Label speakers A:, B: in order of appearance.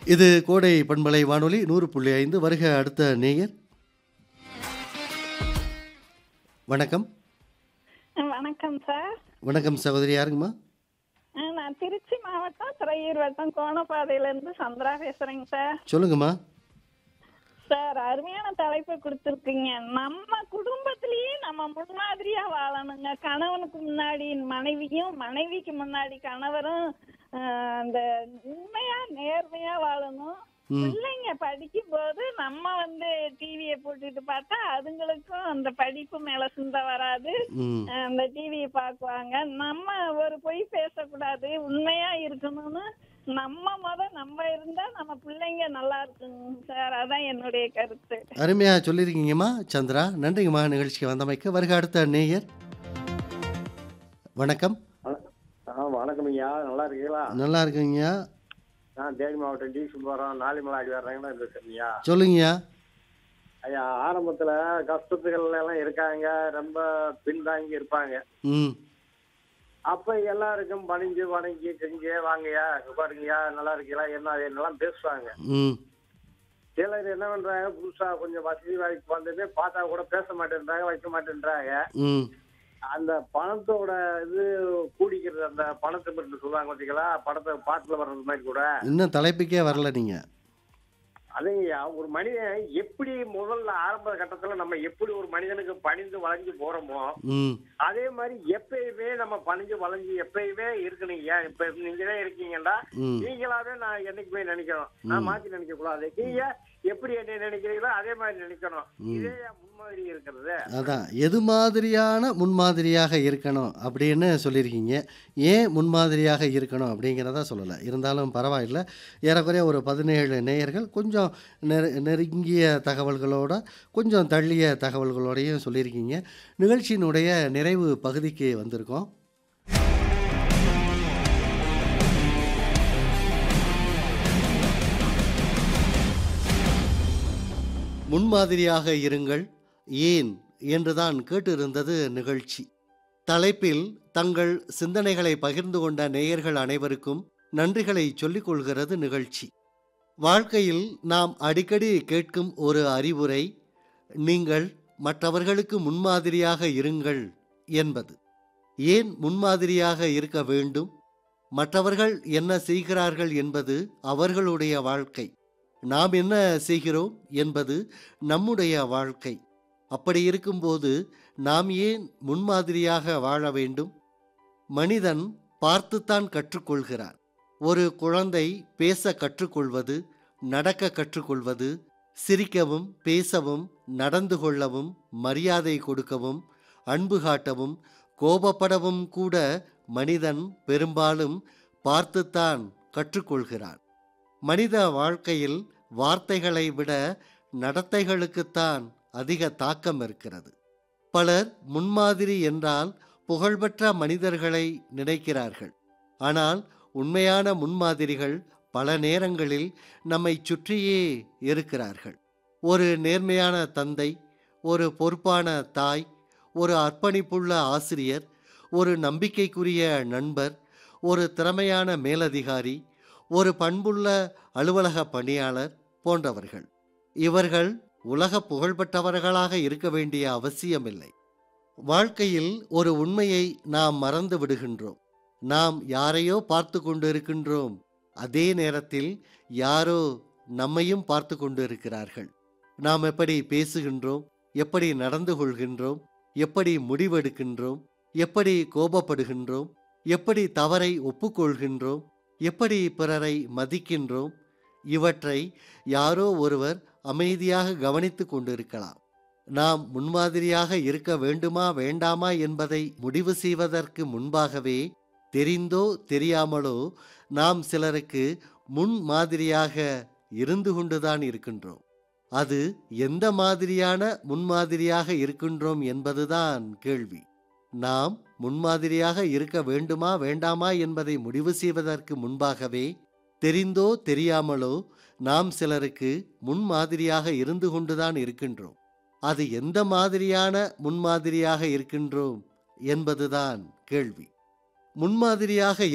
A: இது கோடை பண்பலை வானொலி நூறு புள்ளி ஐந்து வருக அடுத்த நேயர் வணக்கம்
B: வணக்கம் சார்
A: வணக்கம் சகோதரி யாருங்கம்மா
B: ஆ, நான் திருச்சி மாவட்டம் துறையூர் வட்டம் கோணப்பாதையில இருந்து சந்திரா பேசுறேங்க சார்
A: சொல்லுங்கம்மா
B: சார் அருமையான தலைப்பு கொடுத்துருக்கீங்க நம்ம குடும்பத்திலேயே நம்ம முன்மாதிரியா வாழணுங்க கணவனுக்கு முன்னாடி மனைவியும் மனைவிக்கு முன்னாடி கணவரும் ஆ, அந்த உண்மையா நேர்மையா வாழணும்
A: ம்.
B: பிள்ளைங்க படிக்கும் போது நம்ம வந்து டிவியை போட்டுட்டு பார்த்தா அதுங்களுக்கும் அந்த படிப்பு மேல சிந்தை வராது
A: ம்
B: அந்த டிவியை பார்க்குவாங்க நம்ம ஒரு பொய் பேசக்கூடாது உண்மையா இருக்கணும்னு நம்ம முத நம்ம இருந்தா நம்ம பிள்ளைங்க நல்லா இருக்குங்க சார் அதான் என்னுடைய கருத்து
A: அருமையாக சொல்லியிருக்கீங்கம்மா சந்திரா நன்றிங்கம்மா நிகழ்ச்சிக்கு வந்தமைக்கு வருக அடுத்த நேயர் வணக்கம்
C: ஆ வணக்கம் ஐயா நல்லா இருக்கீங்களா
A: நல்லா இருக்குங்கய்யா
C: நான் தேனி மாவட்டம் டி சுப்பாரம் நாலிமலை அடி வர்றாங்கன்னா பேசுறீங்கய்யா
A: சொல்லுங்கய்யா
C: ஐயா ஆரம்பத்துல கஷ்டத்துகள் எல்லாம் இருக்காங்க ரொம்ப பின்தாங்கி இருப்பாங்க
A: ம்
C: அப்ப எல்லாருக்கும் பணிஞ்சு வணங்கி செஞ்சு வாங்கய்யா இங்க பாருங்கய்யா நல்லா இருக்கீங்களா என்ன அது என்னெல்லாம் பேசுவாங்க
A: ம்
C: சிலர் என்ன பண்றாங்க புதுசா கொஞ்சம் வசதி வாய்ப்பு வந்தது பார்த்தா கூட பேச மாட்டேன்றாங்க வைக்க மாட்டேன்றாங்க
A: ம்
C: அந்த பணத்தோட இது கூடிக்கிறது அந்த பணத்தை பற்றி சொல்லுவாங்க பார்த்தீங்களா பணத்தை பாட்டுல வர்றது மாதிரி கூட
A: இன்னும் தலைப்புக்கே வரல நீங்கள்
C: அதுங்கய்யா ஒரு மனிதன் எப்படி முதல்ல ஆரம்ப கட்டத்துல நம்ம எப்படி ஒரு மனிதனுக்கு பணிந்து வளைஞ்சு போறோமோ
A: ம்
C: அதே மாதிரி எப்பயுமே நம்ம பணிஞ்சு வளைஞ்சு எப்பயுமே இருக்கணுங்கய்யா இப்ப நீங்களே இருக்கீங்கன்னா
A: ம்
C: நீங்களாவே நான் என்னைக்குமே நினைக்கணும் நான் மாத்தி நினைக்க கூடாது நீங்க எப்படி என்ன நினைக்கிறீங்களோ அதே மாதிரி நினைக்கணும் இதே என் முன்மாதிரி இருக்கிறது
A: அதான் எது மாதிரியான முன்மாதிரியாக இருக்கணும் அப்படின்னு சொல்லியிருக்கீங்க ஏன் முன்மாதிரியாக இருக்கணும் அப்படிங்கிறத சொல்லலை இருந்தாலும் பரவாயில்லை ஏறக்குறைய ஒரு பதினேழு நேயர்கள் கொஞ்சம் நெரு நெருங்கிய தகவல்களோட கொஞ்சம் தள்ளிய தகவல்களோடையும் சொல்லியிருக்கீங்க நிகழ்ச்சியினுடைய நிறைவு பகுதிக்கு வந்திருக்கோம் முன்மாதிரியாக இருங்கள் ஏன் என்றுதான் கேட்டிருந்தது நிகழ்ச்சி தலைப்பில் தங்கள் சிந்தனைகளை பகிர்ந்து கொண்ட நேயர்கள் அனைவருக்கும் நன்றிகளை சொல்லிக் கொள்கிறது நிகழ்ச்சி வாழ்க்கையில் நாம் அடிக்கடி கேட்கும் ஒரு அறிவுரை நீங்கள் மற்றவர்களுக்கு முன்மாதிரியாக இருங்கள் என்பது ஏன் முன்மாதிரியாக இருக்க வேண்டும் மற்றவர்கள் என்ன செய்கிறார்கள் என்பது அவர்களுடைய வாழ்க்கை நாம் என்ன செய்கிறோம் என்பது நம்முடைய வாழ்க்கை அப்படி இருக்கும்போது நாம் ஏன் முன்மாதிரியாக வாழ வேண்டும் மனிதன் பார்த்துத்தான் கற்றுக்கொள்கிறான் ஒரு குழந்தை பேச கற்றுக்கொள்வது நடக்க கற்றுக்கொள்வது சிரிக்கவும் பேசவும் நடந்து கொள்ளவும் மரியாதை கொடுக்கவும் அன்பு காட்டவும் கோபப்படவும் கூட மனிதன் பெரும்பாலும் பார்த்துத்தான் கற்றுக்கொள்கிறான் மனித வாழ்க்கையில் வார்த்தைகளை விட நடத்தைகளுக்குத்தான் அதிக தாக்கம் இருக்கிறது பலர் முன்மாதிரி என்றால் புகழ்பெற்ற மனிதர்களை நினைக்கிறார்கள் ஆனால் உண்மையான முன்மாதிரிகள் பல நேரங்களில் நம்மை சுற்றியே இருக்கிறார்கள் ஒரு நேர்மையான தந்தை ஒரு பொறுப்பான தாய் ஒரு அர்ப்பணிப்புள்ள ஆசிரியர் ஒரு நம்பிக்கைக்குரிய நண்பர் ஒரு திறமையான மேலதிகாரி ஒரு பண்புள்ள அலுவலக பணியாளர் போன்றவர்கள் இவர்கள் உலக புகழ்பெற்றவர்களாக இருக்க வேண்டிய அவசியமில்லை வாழ்க்கையில் ஒரு உண்மையை நாம் மறந்து விடுகின்றோம் நாம் யாரையோ பார்த்து கொண்டு இருக்கின்றோம் அதே நேரத்தில் யாரோ நம்மையும் பார்த்து கொண்டு இருக்கிறார்கள் நாம் எப்படி பேசுகின்றோம் எப்படி நடந்து கொள்கின்றோம் எப்படி முடிவெடுக்கின்றோம் எப்படி கோபப்படுகின்றோம் எப்படி தவறை ஒப்புக்கொள்கின்றோம் எப்படி பிறரை மதிக்கின்றோம் இவற்றை யாரோ ஒருவர் அமைதியாக கவனித்து கொண்டிருக்கலாம் நாம் முன்மாதிரியாக இருக்க வேண்டுமா வேண்டாமா என்பதை முடிவு செய்வதற்கு முன்பாகவே தெரிந்தோ தெரியாமலோ நாம் சிலருக்கு முன் மாதிரியாக இருந்து கொண்டுதான் இருக்கின்றோம் அது எந்த மாதிரியான முன்மாதிரியாக இருக்கின்றோம் என்பதுதான் கேள்வி நாம் முன்மாதிரியாக இருக்க வேண்டுமா வேண்டாமா என்பதை முடிவு செய்வதற்கு முன்பாகவே தெரிந்தோ தெரியாமலோ நாம் சிலருக்கு முன்மாதிரியாக இருந்து கொண்டுதான் இருக்கின்றோம் அது எந்த மாதிரியான முன்மாதிரியாக இருக்கின்றோம் என்பதுதான் கேள்வி முன்மாதிரியாக